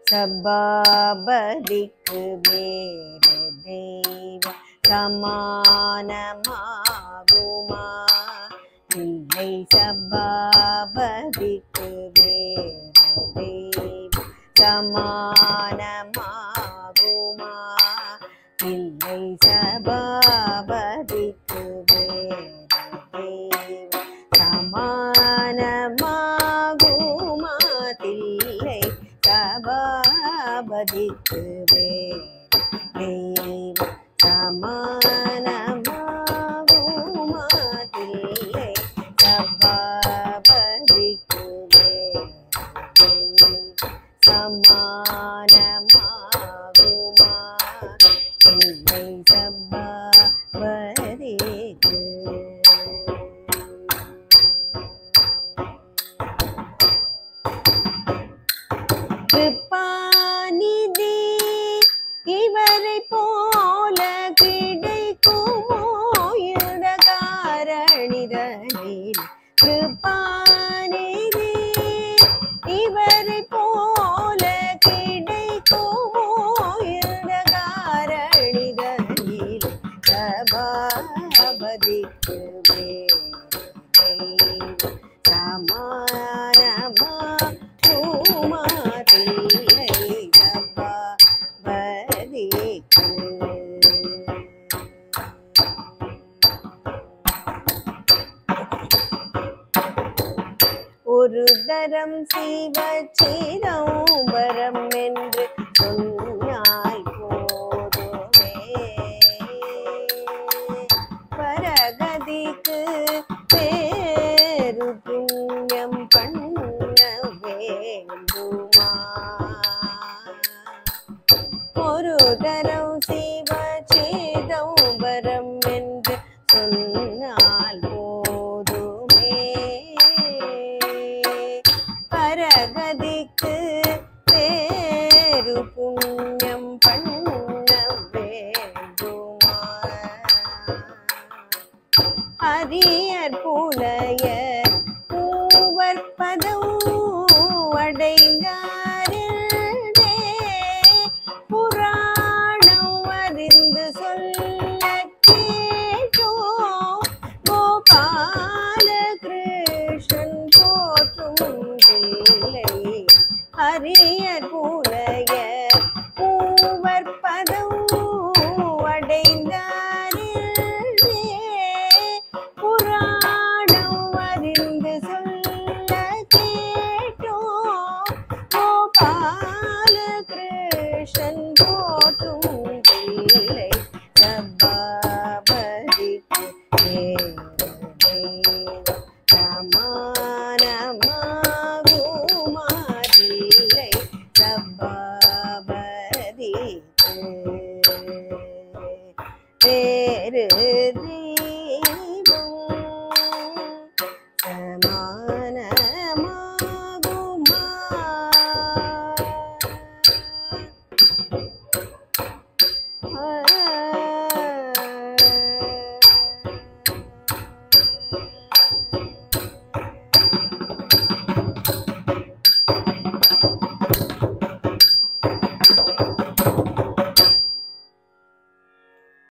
சபாபதிக்கு வேறு தெய்வம் சமானமாகுமா இல்லை சபாபதிக்கு வேறு தெய்வம் சமானமாகுமா இல்லை சபாபதிக்கு வேறு தெய்வம் சமானமாகுமா தில்லை சபாபதிக்கு வேறு தெய்வம் சமானமாகுமா தில்லை சபாபதிக்கு வேறு தெய்வம் சமானமாகுமா இல்லை சபாபதிக்கு கிருபாநிதி இவரை போல கிடைக்குமோ இந்த காரணிதனில் கிருபாநிதி இவரை போல கிடைக்குமோ இந்த காரணிதனில் சபாபதிக்கு சமானமா பூமாதில்லை சபாபதிக்கு ஒரு தரம் சிவ சிதம்பரம் என்று சொன்னால் போதுமே பரகதிக்கு பேரு புண்ணியம் பண்ண வேண்டுமா ஒரு தரம் சிவ சிதம்பரம் என்று சொன்னால் போதுமே பரகதிக்கு பேரு புண்ணியம் பண்ண வேண்டுமா அரியர் புலைய பூவர் பதம் அடைந்தாரே புராணம் அறிந்து சொல்ல கேட்டோ கோபால கிருஷ்ணன் போற்றும் பிள்ளை அரியர் பூ